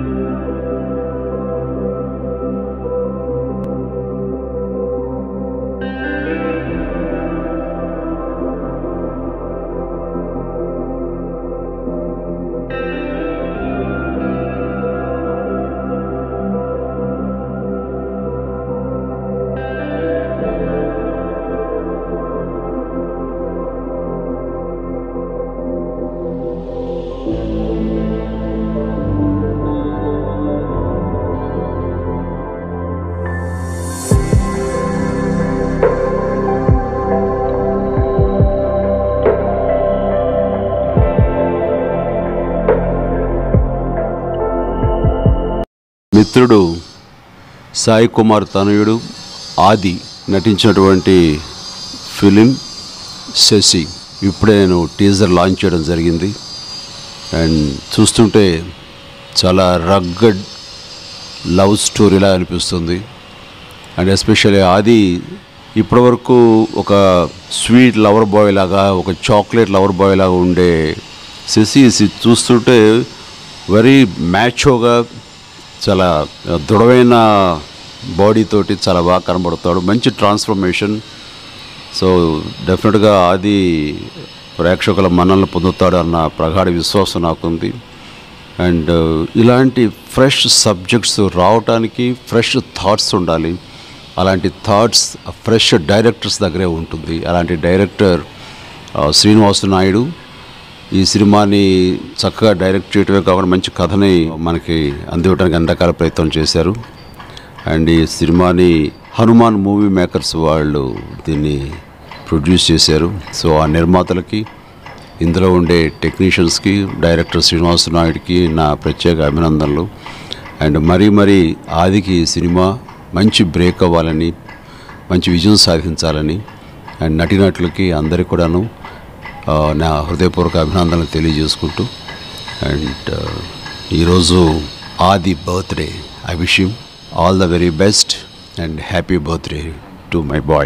మిత్రుడు సాయి కుమార్ తనయుడు ఆది నటించినటువంటి ఫిలిం శశి ఇప్పుడే నేను టీజర్ లాంచ్ చేయడం జరిగింది అండ్ చూస్తుంటే చాలా రగ్గడ్ లవ్ స్టోరీలా అనిపిస్తుంది అండ్ ఎస్పెషల్లీ ఆది ఇప్పటివరకు ఒక స్వీట్ లవర్ బాయ్ లాగా ఒక చాక్లెట్ లవర్ బాయ్ లాగా ఉండే శశి సి- చూస్తుంటే వెరీ మ్యాచోగా చాలా దృఢమైన బాడీ తోటి చాలా బాగా కనబడతాడు మంచి ట్రాన్స్ఫర్మేషన్ సో డెఫినెట్గా ఆది ప్రేక్షకుల మన్నలను పొందుతాడు అన్న ప్రగాఢ విశ్వాసం నాకుంది అండ్ ఇలాంటి ఫ్రెష్ సబ్జెక్ట్స్ రావటానికి ఫ్రెష్ థాట్స్ ఉండాలి అలాంటి థాట్స్ ఫ్రెష్ డైరెక్టర్స్ దగ్గరే ఉంటుంది అలాంటి డైరెక్టర్ ఆ, శ్రీనివాసు నాయుడు ఈ సినిమాని చక్కగా డైరెక్ట్ చేయటమే కాకుండా మంచి కథని మనకి అందివ్వడానికి అన్ని రకాల ప్రయత్నం చేశారు అండ్ ఈ సినిమాని హనుమాన్ మూవీ మేకర్స్ వాళ్ళు దీన్ని ప్రొడ్యూస్ చేశారు సో ఆ నిర్మాతలకి ఇందులో ఉండే టెక్నీషియన్స్కి డైరెక్టర్ శ్రీనివాస నాయుడికి నా ప్రత్యేక అభినందనలు అండ్ మరీ మరీ ఆదికి ఈ సినిమా మంచి బ్రేక్ అవ్వాలని మంచి విజయం సాధించాలని అండ్ నటినట్లకి అందరికీ కూడాను ఆ, నా హృదయపూర్వక అభినందనలు తెలియజేసుకుంటూ అండ్ ఈరోజు Aadi birthday I wish him all the very best and happy birthday to my boy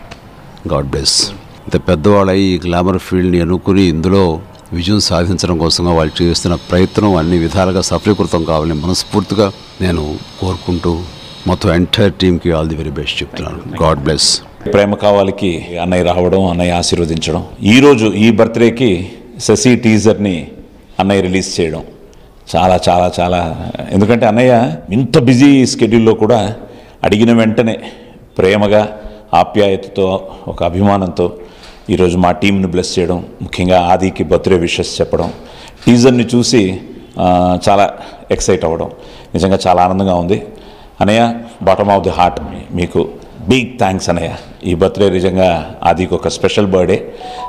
God bless ఇంత పెద్దవాళ్ళై ఈ గ్లామర్ ఫీల్డ్ని అనుకుని ఇందులో విజయం సాధించడం కోసంగా వాళ్ళు చేస్తున్న ప్రయత్నం అన్ని విధాలుగా సఫలీకృతం కావాలని మనస్ఫూర్తిగా నేను కోరుకుంటూ మొత్తం ఎంటైర్ టీమ్కి ఆల్ ది వెరీ బెస్ట్ చెప్తున్నాను గాడ్ బ్లెస్ ప్రేమ కావాలికి అన్నయ్య రావడం అన్నయ్య ఆశీర్వదించడం ఈరోజు ఈ బర్త్డేకి శశి టీజర్ని అన్నయ్య రిలీజ్ చేయడం చాలా చాలా చాలా ఎందుకంటే అన్నయ్య ఇంత బిజీ స్కెడ్యూల్లో కూడా అడిగిన వెంటనే ప్రేమగా ఆప్యాయతతో ఒక అభిమానంతో ఈరోజు మా టీంని బ్లెస్ చేయడం ముఖ్యంగా ఆదికి బర్త్డే విషెస్ చెప్పడం టీజర్ని చూసి ఆ, చాలా ఎక్సైట్ అవ్వడం నిజంగా చాలా ఆనందంగా ఉంది అనయ్య బాటమ్ ఆఫ్ ది హార్ట్ మీకు బిగ్ థ్యాంక్స్ అనయ్య ఈ బర్త్డే నిజంగా ఆదికి ఒక స్పెషల్ బర్త్డే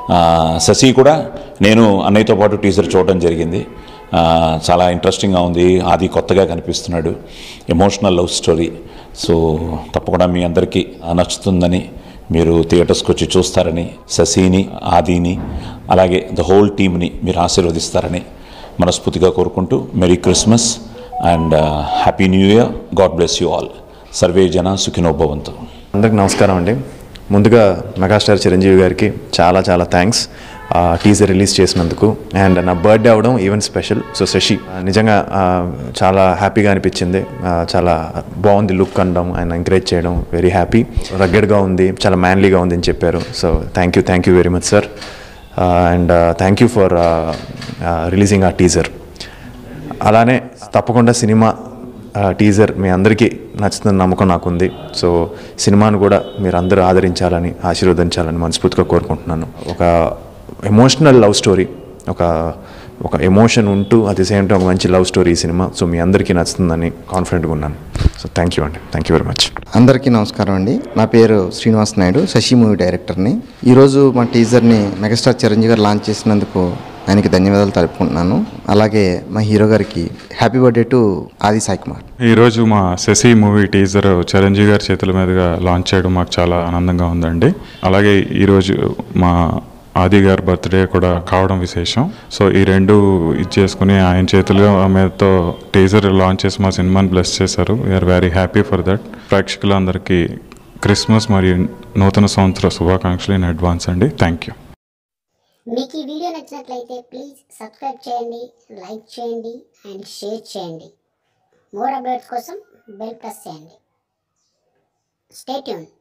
శశి కూడా నేను అన్నయ్యతో పాటు టీజర్ చూడడం జరిగింది ఆ, చాలా ఇంట్రెస్టింగ్గా ఉంది ఆది కొత్తగా కనిపిస్తున్నాడు ఎమోషనల్ లవ్ స్టోరీ సో తప్పకుండా మీ అందరికీ నచ్చుతుందని మీరు థియేటర్స్కి వచ్చి చూస్తారని శశిని ఆదిని అలాగే ద హోల్ టీమ్ని మీరు ఆశీర్వదిస్తారని మనస్ఫూర్తిగా కోరుకుంటూ merry Christmas and happy new year God bless you all సర్వే జన సుఖినో భవంతు అందరికి నమస్కారం అండి ముందుగా మెగాస్టార్ చిరంజీవి గారికి చాలా చాలా థ్యాంక్స్ టీజర్ రిలీజ్ చేసినందుకు అండ్ నా బర్త్డే అవడం ఈవెన్ స్పెషల్ సో శశి ఆ, నిజంగా ఆ, చాలా హ్యాపీగా అనిపించింది ఆ, చాలా బాగుంది లుక్ అనడం ఆయన ఎంకరేజ్ చేయడం వెరీ హ్యాపీ రగ్గడ్గా ఉంది చాలా మ్యాన్లీగా ఉంది అని చెప్పారు so thank you thank you very much sir and thank you for releasing ఆ టీజర్ అలానే తప్పకుండా సినిమా ఆ, టీజర్ మీ అందరికీ నచ్చుతున్న నమ్మకం నాకుంది సో సినిమాను కూడా మీరు అందరూ ఆదరించాలని ఆశీర్వదించాలని మనస్ఫూర్తిగా కోరుకుంటున్నాను ఒక ఎమోషనల్ లవ్ స్టోరీ ఒక ఒక ఎమోషన్ ఉంటూ అట్ ది సేమ్ టైం ఒక మంచి లవ్ స్టోరీ ఈ సినిమా సో మీ అందరికీ నచ్చుతుందని కాన్ఫిడెంట్గా ఉన్నాను సో థ్యాంక్ యూ అండి థ్యాంక్ యూ వెరీ మచ్ అందరికీ నమస్కారం అండి నా పేరు శ్రీనివాస్ నాయుడు శశి మూవీ డైరెక్టర్ని ఈరోజు మా టీజర్ని మెగాస్టార్ చిరంజీవి గారు లాంచ్ చేసినందుకు ఆయనకి ధన్యవాదాలు తెలుపుకుంటున్నాను అలాగే మా హీరో గారికి హ్యాపీ బర్త్డే టు ఆది సాయి కుమార్ ఈరోజు మా శశి మూవీ టీజర్ చిరంజీవి గారి చేతుల మీదుగా లాంచ్ చేయడం మాకు చాలా ఆనందంగా ఉందండి అలాగే ఈరోజు మా ఆది గారి బర్త్డే కూడా కావడం విశేషం సో ఈ రెండు ఇది చేసుకుని ఆయన చేతుల మీదతో టీజర్ లాంచ్ చేసి మా సినిమాని బ్లెస్ చేశారు we are very happy for that ప్రేక్షకులందరికీ క్రిస్మస్ మరియు నూతన సంవత్సర శుభాకాంక్షలు ఇన్ అడ్వాన్స్ అండి థ్యాంక్ యూ మీకు ఈ వీడియో నచ్చినట్లయితే ప్లీజ్ సబ్స్క్రైబ్ చేయండి లైక్ చేయండి అండ్ షేర్ చేయండి మోర్ అప్డేట్స్ కోసం బెల్ ప్రెస్ చేయండి స్టే ట్యూన్